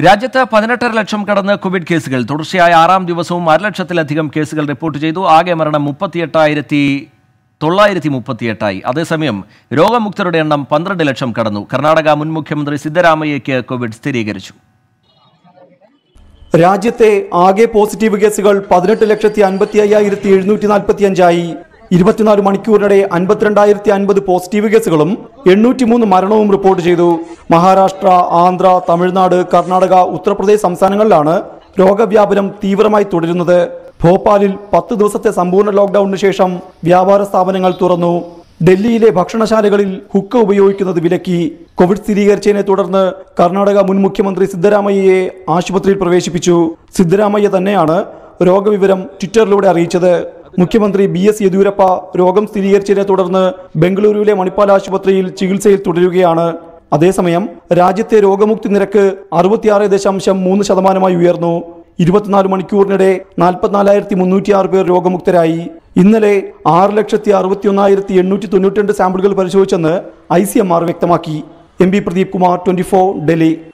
രാജ്യത്ത് പതിനെട്ടര ലക്ഷം കടന്ന് കോവിഡ് കേസുകൾ തുടർച്ചയായ ആറാം ദിവസവും അരലക്ഷത്തിലധികം കേസുകൾ റിപ്പോർട്ട് ചെയ്തു ആകെ മരണം മുപ്പത്തിയെട്ടായിരത്തി തൊള്ളായിരത്തി മുപ്പത്തിയെട്ടായി അതേസമയം രോഗമുക്തരുടെ എണ്ണം പന്ത്രണ്ട് ലക്ഷം കടന്നു കർണാടക മുൻ മുഖ്യമന്ത്രി സിദ്ധരാമയ്യയ്ക്ക് കോവിഡ് സ്ഥിരീകരിച്ചു രാജ്യത്തെ ആകെ പോസിറ്റീവ് കേസുകൾ പതിനെട്ട് ലക്ഷത്തി അൻപത്തി അയ്യായിരത്തി എഴുന്നൂറ്റി നാൽപ്പത്തി അഞ്ചായി ഇരുപത്തിനാല് മണിക്കൂറിനിടെ അൻപത്തിരണ്ടായിരത്തി അൻപത് പോസിറ്റീവ് കേസുകളും എണ്ണൂറ്റി മൂന്ന് മരണവും റിപ്പോർട്ട് ചെയ്തു മഹാരാഷ്ട്ര ആന്ധ്ര തമിഴ്നാട് കർണാടക ഉത്തർപ്രദേശ് സംസ്ഥാനങ്ങളിലാണ് രോഗവ്യാപനം തീവ്രമായി തുടരുന്നത് ഭോപ്പാലിൽ പത്ത് ദിവസത്തെ സമ്പൂർണ്ണ ലോക്ഡൌണിന് ശേഷം വ്യാപാര സ്ഥാപനങ്ങൾ തുറന്നു ഡൽഹിയിലെ ഭക്ഷണശാലകളിൽ ഹുക്ക ഉപയോഗിക്കുന്നത് വിലക്കി കോവിഡ് സ്ഥിരീകരിച്ചതിനെ തുടർന്ന് കർണാടക മുൻ മുഖ്യമന്ത്രി സിദ്ധരാമയ്യയെ ആശുപത്രിയിൽ പ്രവേശിപ്പിച്ചു സിദ്ധരാമയ്യ തന്നെയാണ് രോഗവിവരം ട്വിറ്ററിലൂടെ അറിയിച്ചത് മുഖ്യമന്ത്രി ബി എസ് യെദ്യൂരപ്പ രോഗം സ്ഥിരീകരിച്ചതിനെ തുടർന്ന് ബംഗളൂരുവിലെ മണിപ്പാൽ ആശുപത്രിയിൽ ചികിത്സയിൽ തുടരുകയാണ് അതേസമയം രാജ്യത്തെ രോഗമുക്തി നിരക്ക് അറുപത്തിയാറ് ദശാംശം മൂന്ന് ശതമാനമായി ഉയർന്നു ഇരുപത്തിനാല് മണിക്കൂറിനിടെ നാൽപ്പത്തിനാലായിരത്തി മുന്നൂറ്റി ആറ് പേർ രോഗമുക്തരായി ഇന്നലെ ആറ് ലക്ഷത്തി അറുപത്തി ഒന്നായിരത്തി എണ്ണൂറ്റി തൊണ്ണൂറ്റി രണ്ട് സാമ്പിളുകൾ പരിശോധിച്ചെന്ന് ഐ സി എം ആർ വ്യക്തമാക്കി M P Pradeep Kumar twenty four Delhi